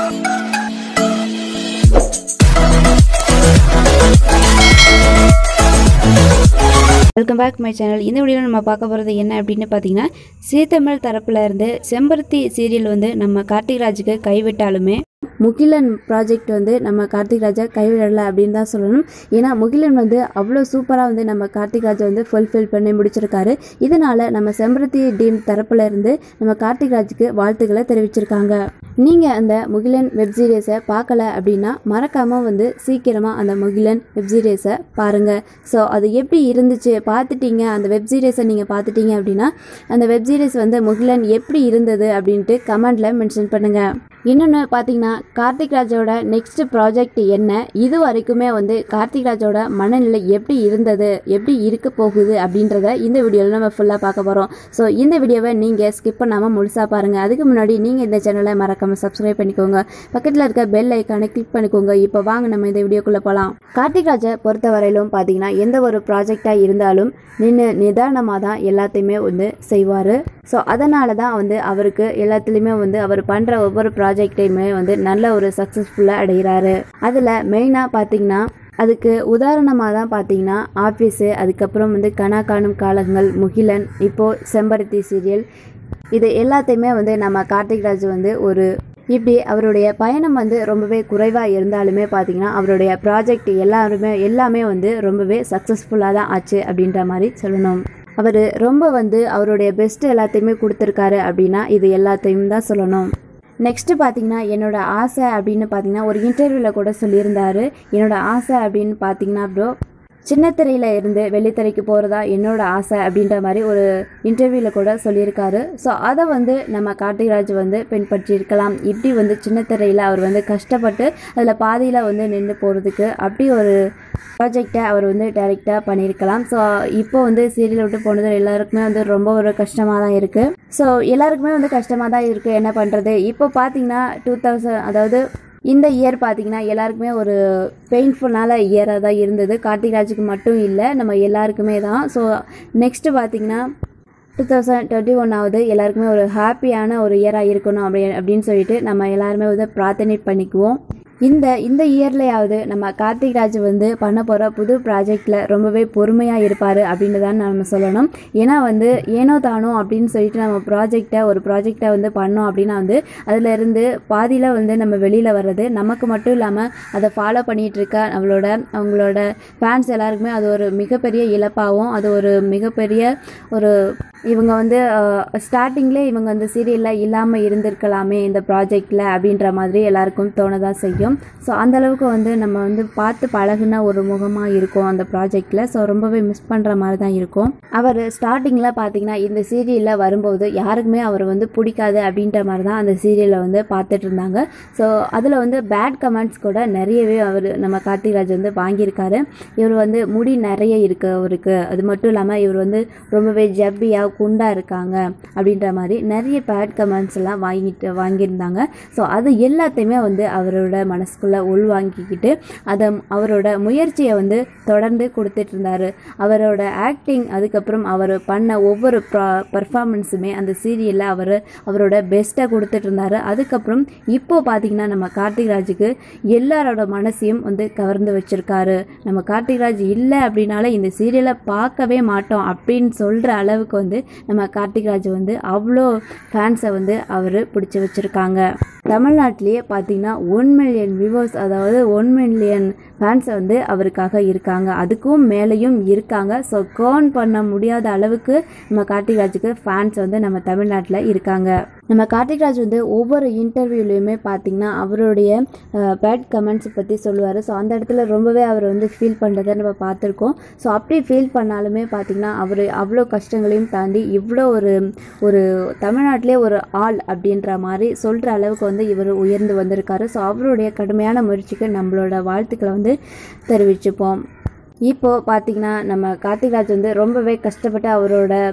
welcome back my channel இந்த வீடியோவில் நம்ம பார்க்க போகிறது என்ன அப்படின்னு பார்த்தீங்கன்னா சீத்தமிழ் தரப்புல இருந்து செம்பருத்தி சீரியல் வந்து நம்ம கார்த்திக் ராஜுக்கு கைவிட்டாலுமே முகிலன் ப்ராஜெக்ட் வந்து நம்ம கார்த்திக் ராஜா கைவிடலை அப்படின்னு தான் சொல்லணும் ஏன்னா முகிலன் வந்து அவ்வளோ சூப்பராக வந்து நம்ம கார்த்திக் ராஜா வந்து ஃபுல்ஃபில் பண்ணி முடிச்சிருக்காரு இதனால் நம்ம செம்பருத்தி டீம் தரப்புல இருந்து நம்ம கார்த்திக் ராஜுக்கு வாழ்த்துக்களை தெரிவிச்சிருக்காங்க நீங்கள் அந்த முகிலன் வெப் சீரிஸை பார்க்கல அப்படின்னா மறக்காமல் வந்து சீக்கிரமாக அந்த முகிலன் வெப் சீரிஸை பாருங்கள் ஸோ அது எப்படி இருந்துச்சு பார்த்துட்டீங்க அந்த வெப் சீரிஸை நீங்கள் பார்த்துட்டீங்க அப்படின்னா அந்த வெப் சீரிஸ் வந்து முகிலன் எப்படி இருந்தது அப்படின்ட்டு கமெண்டில் மென்ஷன் பண்ணுங்கள் இன்னொன்று பார்த்தீங்கன்னா கார்த்திக் ராஜோட நெக்ஸ்ட் ப்ராஜெக்ட் என்ன இது வரைக்குமே வந்து கார்த்திக் ராஜோட மனநிலை எப்படி இருந்தது எப்படி இருக்க போகுது அப்படின்றத இந்த வீடியோவில் நம்ம ஃபுல்லாக பார்க்க போகிறோம் ஸோ இந்த வீடியோவை நீங்கள் ஸ்கிப் பண்ணாமல் முழுசாக பாருங்கள் அதுக்கு முன்னாடி நீங்கள் இந்த சேனலை மறக்காமல் சப்ஸ்கிரைப் பண்ணிக்கோங்க பக்கத்தில் இருக்க பெல் ஐக்கானை கிளிக் பண்ணிக்கோங்க இப்போ வாங்க நம்ம இந்த வீடியோக்குள்ளே போகலாம் கார்த்திக் ராஜை பொறுத்த வரையிலும் பார்த்தீங்கன்னா எந்த ஒரு ப்ராஜெக்டாக இருந்தாலும் நின்று நிதானமாக தான் எல்லாத்தையுமே வந்து செய்வார் ஸோ அதனால தான் வந்து அவருக்கு எல்லாத்துலேயுமே வந்து அவர் பண்ணுற ஒவ்வொரு ப்ராஜெக்டையுமே வந்து நல்ல ஒரு சக்ஸஸ்ஃபுல்லாக அடைகிறாரு அதில் மெயினாக பார்த்தீங்கன்னா அதுக்கு உதாரணமாக தான் பார்த்தீங்கன்னா ஆஃபீஸு அதுக்கப்புறம் வந்து கனா காணும் காலங்கள் முகிலன் இப்போது செம்பருத்தி சீரியல் இது எல்லாத்தையுமே வந்து நம்ம கார்த்திக் ராஜ் வந்து ஒரு இப்படி அவருடைய பயணம் வந்து ரொம்பவே குறைவாக இருந்தாலுமே பார்த்தீங்கன்னா அவருடைய ப்ராஜெக்ட் எல்லாருமே எல்லாமே வந்து ரொம்பவே சக்ஸஸ்ஃபுல்லாக தான் ஆச்சு அப்படின்ற மாதிரி சொல்லணும் அவர் ரொம்ப வந்து அவருடைய பெஸ்ட் எல்லாத்தையுமே கொடுத்துருக்காரு அப்படின்னா இது எல்லாத்தையும் தான் சொல்லணும் நெக்ஸ்ட்டு பார்த்தீங்கன்னா என்னோட ஆசை அப்படின்னு பார்த்தீங்கன்னா ஒரு இன்டர்வியூவில் கூட சொல்லியிருந்தாரு என்னோட ஆசை அப்படின்னு பார்த்தீங்கன்னா ப்ரோ சின்னத்திரையில் இருந்து வெள்ளித்திரைக்கு போகிறதா என்னோட ஆசை அப்படின்ற மாதிரி ஒரு இன்டர்வியூவில் கூட சொல்லியிருக்காரு ஸோ அதை வந்து நம்ம கார்த்திக்ராஜ் வந்து பின்பற்றியிருக்கலாம் இப்படி வந்து சின்னத்திரையில் அவர் வந்து கஷ்டப்பட்டு அதில் பாதியில் வந்து நின்று போகிறதுக்கு அப்படி ஒரு ப்ராஜெக்டை அவர் வந்து டைரெக்டாக பண்ணியிருக்கலாம் ஸோ இப்போ வந்து சீரியல் விட்டு போனது எல்லாருக்குமே வந்து ரொம்ப ஒரு கஷ்டமாக தான் இருக்குது ஸோ எல்லாருக்குமே வந்து கஷ்டமாக தான் இருக்குது என்ன பண்ணுறது இப்போ பார்த்தீங்கன்னா டூ தௌசண்ட் அதாவது இந்த இயர் பார்த்தீங்கன்னா எல்லாருக்குமே ஒரு பெயின்ஃபுல்லான இயராக தான் இருந்தது கார்த்திக் ராஜுக்கு மட்டும் இல்லை நம்ம எல்லாருக்குமே தான் ஸோ நெக்ஸ்ட்டு பார்த்தீங்கன்னா டூ தௌசண்ட் டுவெண்ட்டி ஒன் ஆகுது எல்லாருக்குமே ஒரு ஹாப்பியான ஒரு இயராக இருக்கணும் அப்படி அப்படின்னு சொல்லிட்டு நம்ம எல்லாருமே வந்து பிரார்த்தனை பண்ணிக்குவோம் இந்த இந்த இயர்லையாவது நம்ம கார்த்திக் ராஜ் வந்து பண்ண போகிற புது ப்ராஜெக்டில் ரொம்பவே பொறுமையாக இருப்பார் அப்படின்னு தான் நம்ம சொல்லணும் ஏன்னா வந்து ஏனோ தானோ அப்படின்னு சொல்லிட்டு நம்ம ப்ராஜெக்டை ஒரு ப்ராஜெக்டை வந்து பண்ணோம் அப்படின்னா வந்து அதில் இருந்து பாதியில் வந்து நம்ம வெளியில் வர்றது நமக்கு மட்டும் இல்லாமல் அதை ஃபாலோ பண்ணிகிட்டு இருக்க நம்மளோட அவங்களோட ஃபேன்ஸ் எல்லாருக்குமே அது ஒரு மிகப்பெரிய இழப்பாகவும் அது ஒரு மிகப்பெரிய ஒரு இவங்க வந்து ஸ்டார்டிங்லேயே இவங்க அந்த சீரியலில் இல்லாமல் இருந்திருக்கலாமே இந்த ப்ராஜெக்டில் அப்படின்ற மாதிரி எல்லாருக்கும் தோணதான் செய்யும் ஸோ அந்தளவுக்கு வந்து நம்ம வந்து பார்த்து பழகுன ஒரு முகமாக இருக்கும் அந்த ப்ராஜெக்டில் ஸோ ரொம்பவே மிஸ் பண்ணுற மாதிரி தான் இருக்கும் அவர் ஸ்டார்டிங்கில் பார்த்தீங்கன்னா இந்த சீரியலில் வரும்போது யாருக்குமே அவர் வந்து பிடிக்காது அப்படின்ற மாதிரி தான் அந்த சீரியலை வந்து பார்த்துட்டு இருந்தாங்க ஸோ அதில் வந்து பேட் கமெண்ட்ஸ் கூட நிறையவே அவர் நம்ம கார்த்திக்ராஜ் வந்து வாங்கியிருக்காரு இவர் வந்து முடி நிறைய இருக்கு அவருக்கு அது மட்டும் இல்லாமல் இவர் வந்து ரொம்பவே ஜப்பியாக குண்டாக இருக்காங்க அப்படின்ற மாதிரி நிறைய பேட் கமெண்ட்ஸ் எல்லாம் வாங்கிட்டு வாங்கியிருந்தாங்க ஸோ அது எல்லாத்தையுமே வந்து அவரோட மனசுக்குள்ளே உள்வாங்கிக்கிட்டு அதை அவரோட முயற்சியை வந்து தொடர்ந்து கொடுத்துட்டு இருந்தார் அவரோட ஆக்டிங் அதுக்கப்புறம் அவர் பண்ண ஒவ்வொரு ப்ரா பர்ஃபார்மன்ஸுமே அந்த சீரியலில் அவர் அவரோட பெஸ்ட்டை கொடுத்துட்டு இருந்தார் அதுக்கப்புறம் இப்போ பார்த்தீங்கன்னா நம்ம கார்த்திக் ராஜுக்கு எல்லாரோட மனசையும் வந்து கவர்ந்து வச்சிருக்காரு நம்ம கார்த்திக் ராஜ் இல்லை அப்படின்னாலே இந்த சீரியலை பார்க்கவே மாட்டோம் அப்படின்னு சொல்கிற அளவுக்கு வந்து நம்ம கார்த்திக் ராஜ் வந்து அவ்வளோ ஃபேன்ஸை வந்து அவர் பிடிச்சி வச்சுருக்காங்க தமிழ்நாட்டிலேயே பார்த்தீங்கன்னா ஒன் மில்லியன் வியூவர்ஸ் அதாவது ஒன் மில்லியன் ஃபேன்ஸை வந்து அவருக்காக இருக்காங்க அதுக்கும் மேலேயும் இருக்காங்க ஸோ கர்ன் பண்ண முடியாத அளவுக்கு நம்ம கார்த்திக் ராஜுக்கு ஃபேன்ஸ் வந்து நம்ம தமிழ்நாட்டில் இருக்காங்க நம்ம கார்த்திக் ராஜ் வந்து ஒவ்வொரு இன்டர்வியூலையுமே பார்த்தீங்கன்னா அவருடைய பேட் கமெண்ட்ஸ் பற்றி சொல்லுவார் ஸோ அந்த இடத்துல ரொம்பவே அவர் வந்து ஃபீல் பண்ணுறதை நம்ம பார்த்துருக்கோம் ஸோ அப்படி ஃபீல் பண்ணாலுமே பார்த்தீங்கன்னா அவர் அவ்வளோ கஷ்டங்களையும் தாண்டி இவ்வளோ ஒரு ஒரு தமிழ்நாட்டிலே ஒரு ஆள் அப்படின்ற மாதிரி சொல்கிற அளவுக்கு வந்து இவர் உயர்ந்து வந்திருக்காரு ஸோ அவருடைய கடுமையான முயற்சிக்கு நம்மளோட வாழ்த்துக்களை வந்து தெரிவிச்சுப்போம் இப்போது பார்த்தீங்கன்னா நம்ம கார்த்திக் ராஜ் வந்து ரொம்பவே கஷ்டப்பட்டு அவரோட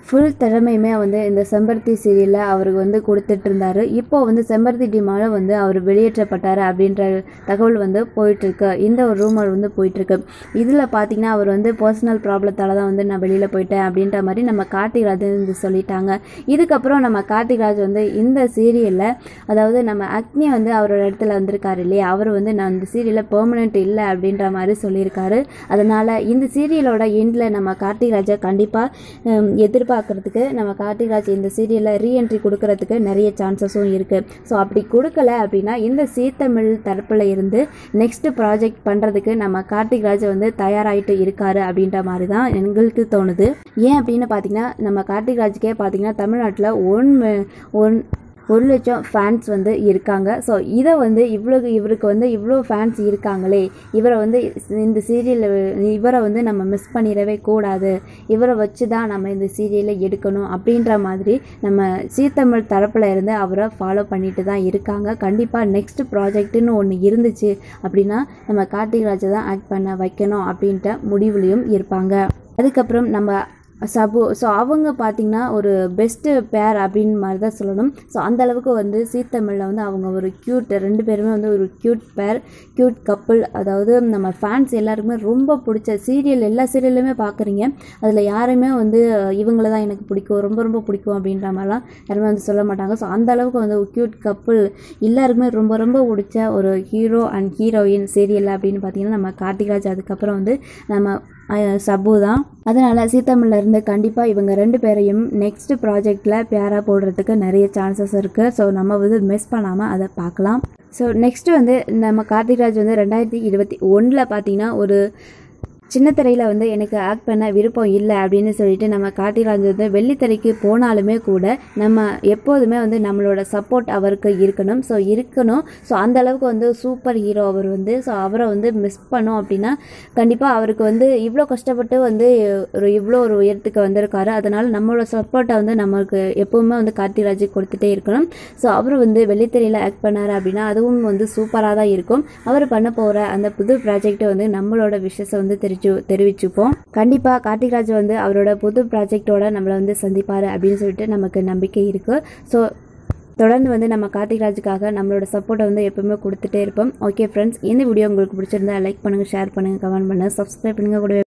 ஃபுல் திறமையுமே வந்து இந்த செம்பருத்தி சீரியலில் அவருக்கு வந்து கொடுத்துட்டு இருந்தாரு இப்போ வந்து செம்பருத்தி டீமால் வந்து அவர் வெளியேற்றப்பட்டார் அப்படின்ற தகவல் வந்து போயிட்டுருக்கு இந்த ஒரு ரூமர் வந்து போயிட்டுருக்கு இதில் பார்த்தீங்கன்னா அவர் வந்து பர்சனல் ப்ராப்ளத்தால் தான் வந்து நான் வெளியில் போயிட்டேன் அப்படின்ற மாதிரி நம்ம கார்த்திக்ராஜ் வந்து சொல்லிட்டாங்க இதுக்கப்புறம் நம்ம கார்த்திக்ராஜ் வந்து இந்த சீரியலில் அதாவது நம்ம அக்னி வந்து அவரோட இடத்துல வந்திருக்காரு இல்லையா அவர் வந்து நான் இந்த சீரியலில் பெர்மனெண்ட் இல்லை அப்படின்ற மாதிரி சொல்லியிருக்காரு அதனால் இந்த சீரியலோட எண்டில் நம்ம கார்த்திக்ராஜை கண்டிப்பாக எதிர்பார்க்கறதுக்கு நம்ம கார்த்திக்ராஜ் இந்த சீரியலில் ரீஎன்ட்ரி கொடுக்கறதுக்கு நிறைய சான்சஸும் இருக்குது ஸோ அப்படி கொடுக்கல அப்படின்னா இந்த சீத்தமிழ் தரப்பில் இருந்து நெக்ஸ்ட் ப்ராஜெக்ட் பண்ணுறதுக்கு நம்ம கார்த்திக்ராஜ் வந்து தயாராகிட்டு இருக்காரு அப்படின்ற மாதிரி தான் எங்களுக்கு தோணுது ஏன் அப்படின்னு பார்த்தீங்கன்னா நம்ம கார்த்திக்ராஜுக்கே பார்த்தீங்கன்னா தமிழ்நாட்டில் ஒன் ஒன் ஒரு லட்சம் ஃபேன்ஸ் வந்து இருக்காங்க ஸோ இதை வந்து இவ்வளோ இவருக்கு வந்து இவ்வளோ ஃபேன்ஸ் இருக்காங்களே இவரை வந்து இந்த சீரியலில் இவரை வந்து நம்ம மிஸ் பண்ணிடவே கூடாது இவரை வச்சு தான் நம்ம இந்த சீரியலை எடுக்கணும் அப்படின்ற மாதிரி நம்ம சீத்தமிழ் தரப்பில் இருந்து அவரை ஃபாலோ பண்ணிட்டு தான் இருக்காங்க கண்டிப்பாக நெக்ஸ்ட் ப்ராஜெக்ட்டுன்னு ஒன்று இருந்துச்சு அப்படின்னா நம்ம கார்த்திக்ராஜை தான் ஆக்ட் பண்ண வைக்கணும் அப்படின்ட்டு முடிவுலையும் இருப்பாங்க அதுக்கப்புறம் நம்ம சபு ஸோ அவங்க பார்த்திங்கன்னா ஒரு பெஸ்ட்டு பேர் அப்படின்னு மாதிரி தான் சொல்லணும் ஸோ அந்த அளவுக்கு வந்து சீத்தமிழில் வந்து அவங்க ஒரு க்யூட் ரெண்டு பேருமே வந்து ஒரு க்யூட் பேர் க்யூட் கப்புள் அதாவது நம்ம ஃபேன்ஸ் எல்லாருக்குமே ரொம்ப பிடிச்ச சீரியல் எல்லா சீரியலுமே பார்க்குறீங்க அதில் யாருமே வந்து இவங்கள தான் எனக்கு பிடிக்கும் ரொம்ப ரொம்ப பிடிக்கும் அப்படின்ற மாதிரிலாம் யாருமே வந்து சொல்ல மாட்டாங்க ஸோ அந்த அளவுக்கு வந்து ஒரு க்யூட் கப்புள் எல்லாருக்குமே ரொம்ப ரொம்ப பிடிச்ச ஒரு ஹீரோ அண்ட் ஹீரோயின் சீரியல் அப்படின்னு பார்த்தீங்கன்னா நம்ம கார்த்திக்ராஜ் அதுக்கப்புறம் வந்து நம்ம அஹ், சபு தான் அதனால் சீத்தமிழ்ல இருந்து கண்டிப்பாக இவங்க ரெண்டு பேரையும் நெக்ஸ்ட் ப்ராஜெக்டில் பேராக போடுறதுக்கு நிறைய சான்சஸ் இருக்குது ஸோ நம்ம வந்து மிஸ் பண்ணாமல் அதை பார்க்கலாம் ஸோ நெக்ஸ்ட் வந்து நம்ம கார்த்திக்ராஜ் வந்து ரெண்டாயிரத்தி இருபத்தி ஒன்றில் பார்த்தீங்கன்னா ஒரு சின்ன திரையில் வந்து எனக்கு ஆக்ட் பண்ண விருப்பம் இல்லை அப்படின்னு சொல்லிட்டு நம்ம கார்த்திகராஜ் வந்து வெள்ளித்திரைக்கு போனாலுமே கூட நம்ம எப்போதுமே வந்து நம்மளோட சப்போர்ட் அவருக்கு இருக்கணும் ஸோ இருக்கணும் ஸோ அந்த அளவுக்கு வந்து சூப்பர் ஹீரோ அவர் வந்து ஸோ அவரை வந்து மிஸ் பண்ணோம் அப்படின்னா கண்டிப்பாக அவருக்கு வந்து இவ்வளோ கஷ்டப்பட்டு வந்து ஒரு இவ்வளோ ஒரு உயரத்துக்கு வந்திருக்காரு அதனால் நம்மளோட சப்போர்ட்டை வந்து நமக்கு எப்போவுமே வந்து கார்த்திகராஜுக்கு கொடுத்துட்டே இருக்கணும் ஸோ அவர் வந்து வெள்ளித்திரையில் ஆக்ட் பண்ணார் அப்படின்னா அதுவும் வந்து சூப்பராக தான் இருக்கும் அவர் பண்ண போகிற அந்த புது ப்ராஜெக்ட்டை வந்து நம்மளோட விஷயத்தை வந்து தெரிஞ்சு தெரிவிச்சுப்போம் கண்டிப்பாக கார்த்திக்ராஜ் வந்து அவரோட புது ப்ராஜெக்டோட நம்மளை வந்து சந்திப்பார் அப்படின்னு சொல்லிட்டு நமக்கு நம்பிக்கை இருக்குது ஸோ தொடர்ந்து வந்து நம்ம கார்த்திக்ராஜுக்காக நம்மளோட சப்போர்ட்டை வந்து எப்பவுமே கொடுத்துட்டே இருப்போம் ஓகே ஃப்ரெண்ட்ஸ் இந்த வீடியோ உங்களுக்கு பிடிச்சிருந்தா லைக் பண்ணுங்கள் ஷேர் பண்ணுங்கள் கமெண்ட் பண்ணுங்கள் சப்ஸ்கிரைப் பண்ணுங்கள் கூட